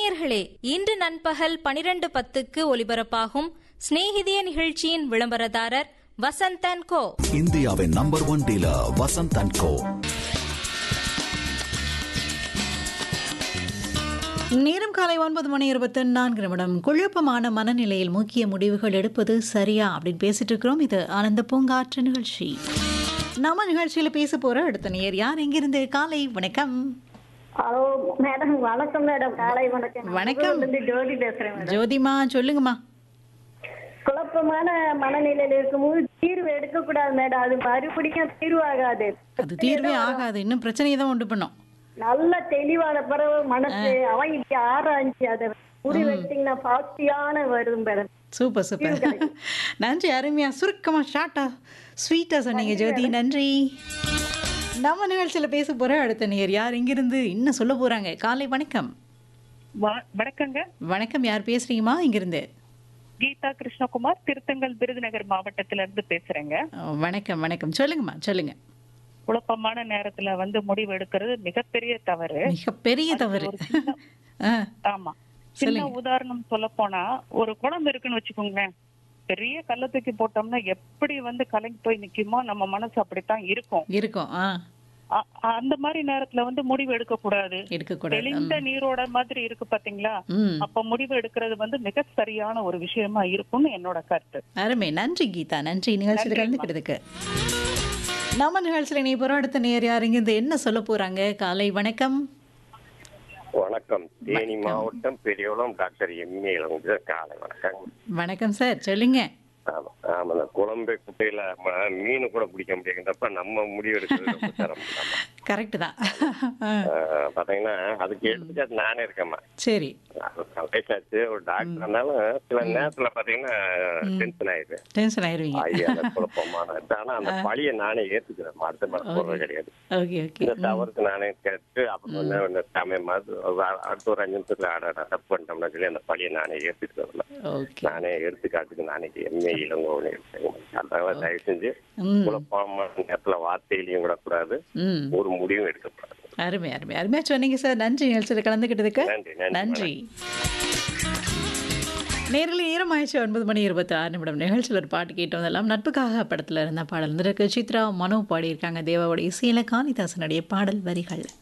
நேயர்களே இன்று நண்பகல் பனிரெண்டு பத்துக்கு ஒலிபரப்பாகும் சிநேகிதிய நிகழ்ச்சியின் விளம்பரதாரர் வசந்தன் கோ இந்தியாவின் number one dealer Vasanth and co நேரம் காலை ஒன்பது மணி இருபத்தி நான்கு நிமிடம் குழப்பமான மனநிலையில் முக்கிய முடிவுகள் எடுப்பது சரியா அப்படின்னு பேசிட்டு இருக்கிறோம் இது ஆனந்த பூங்காற்று நிகழ்ச்சி நம்ம நிகழ்ச்சியில் பேச போற அடுத்த நேர் யார் எங்கிருந்து காலை வணக்கம் ஹலோ மேடம் வணக்கம் மேடம் காலை வணக்கம் வணக்கம். நான் இருந்து ஜோதி பேசுறேன் மேடம் ஜோதிமா சொல்லுங்கம்மா குழப்பமான மனநிலையில இருக்கும்போது தீர்வு எடுக்க கூடாது மேடம் அது மறுபடியும் தீர்வாகாது அது தீர்வே ஆகாது இன்னும் பிரச்சனையை தான் உண்டு பண்ணும் நல்ல தெளிவான பிறகு மனசு அவன் இப்படி ஆராய்ச்சி அதை முடிவு எடுத்தீங்கன்னா பாசிட்டிவான வரும் மேடம் சூப்பர் சூப்பர் நன்றி அருமையா சுருக்கமா ஷார்ட்டா ஸ்வீட்டா சொன்னீங்க ஜோதி நன்றி நம்ம நிகழ்ச்சியில் பேச போற அடுத்த நேர் யார் எங்கிருந்து இன்னும் சொல்ல போறாங்க காலை வணக்கம் வ- வணக்கங்க வணக்கம் யார் பேசுறீங்கம்மா இங்கிருந்து கீதா கிருஷ்ணகுமார் திருத்தங்கல் விருதுநகர் மாவட்டத்துல இருந்து பேசுறேங்க ஓ, வணக்கம் வணக்கம் சொல்லுங்கம்மா சொல்லுங்க குழப்பமான நேரத்துல வந்து முடிவு எடுக்கிறது மிகப்பெரிய தவறு மிகப்பெரிய தவறு ஒரு சின்ன- ஆ, ஆமா சின்ன உதாரணம் சொல்ல போனா ஒரு குழம்பு இருக்குன்னு வச்சுக்கோங்களேன் பெரிய கல்ல தூக்கி போட்டோம்னா எப்படி வந்து கலங்கி போய் நிக்குமோ நம்ம மனசு அப்படித்தான் இருக்கும் இருக்கும் ஆ அ- அந்த மாதிரி நேரத்துல வந்து முடிவு எடுக்க கூடாது எடுக்கக்கூடாது தெளிந்த நீரோட மாதிரி இருக்கு பாத்தீங்களா ம் அப்ப முடிவு எடுக்கிறது வந்து மிக சரியான ஒரு விஷயமா இருக்கும்னு என்னோட கருத்து அருமை நன்றி கீதா நன்றி நிகழ்ச்சியில் கலந்துக்கிறதுக்கு நம்ம நிகழ்ச்சியில் நீ போகிற அடுத்த நேர் யார் இங்கிருந்து என்ன சொல்ல போறாங்க காலை வணக்கம் வணக்கம் தேனி மாவட்டம் பெரியகுளம் டாக்டர் எம்ஏ இளங்குது காலை வணக்கம் வணக்கம் சார் சொல்லுங்க ஆமா ஆமா இந்த குழம்பு குட்டையில ம- மீன் கூட பிடிக்க முடியாதுன்றப்ப நம்ம முடிவு எடுக்கிறது ரொம்ப சிரமம் ஆமா. கரெக்டு தான் ஆ, ஆஹ் பாத்தீங்கன்னா அதுக்கு எடுத்துக்காட்டு நானே இருக்கேம்மா சரி அது வயசாச்சு ஒரு டாக்டர் இருந்தாலும் சில நேரத்துல பாத்தீங்கன்னா டென்ஷன் ஆயிடுது டென்ஷன் ஆயிருவீங்க ஐயா அந்த குழப்பமான இது. ஆனா அந்த பழியை நானே ஏத்துக்கிறேன் அடுத்த மாதிரி போடுறது கிடையாது ஓகே ஓகே இந்த தவறுக்கு நானே கேட்டு அப்புறம் வந்து இந்த சமயம் மாதிரி ஒரு அ- அடுத்த ஒரு அஞ்சு நிமிஷத்துல ஆட தப்பு பண்ணிட்டோம்னா சொல்லி அந்த பழியை நானே ஏத்துக்கிறதுல ஓகே நானே எடுத்துக்காட்டுக்கு நானே எம்ஏ இளங்கோவனே அதனால தயவு செஞ்சு ம் குழப்பமான நேரத்துல வார்த்தையிலையும் விடக்கூடாது ம் ஒரு முடிவும் எடுக்கக்கூடாது அருமை அருமை அருமையா சொன்னீங்க சார் நன்றி நிகழ்ச்சியில் கலந்துக்கிட்டதுக்கு நன்றி, நன்றி, நன்றி நேரில் நேரம் ஆயிடுச்சு ஒன்பது மணி இருபத்தி ஆறு நிமிடம் நிகழ்ச்சியில் ஒரு பாட்டு கேட்டு வந்தெல்லாம் நட்புக்காக படத்தில் இருந்த பாடல் இருந்திருக்கு சித்ரா மனோ பாடியிருக்காங்க தேவாவோட இசையில காளிதாசனுடைய பாடல் வரிகள்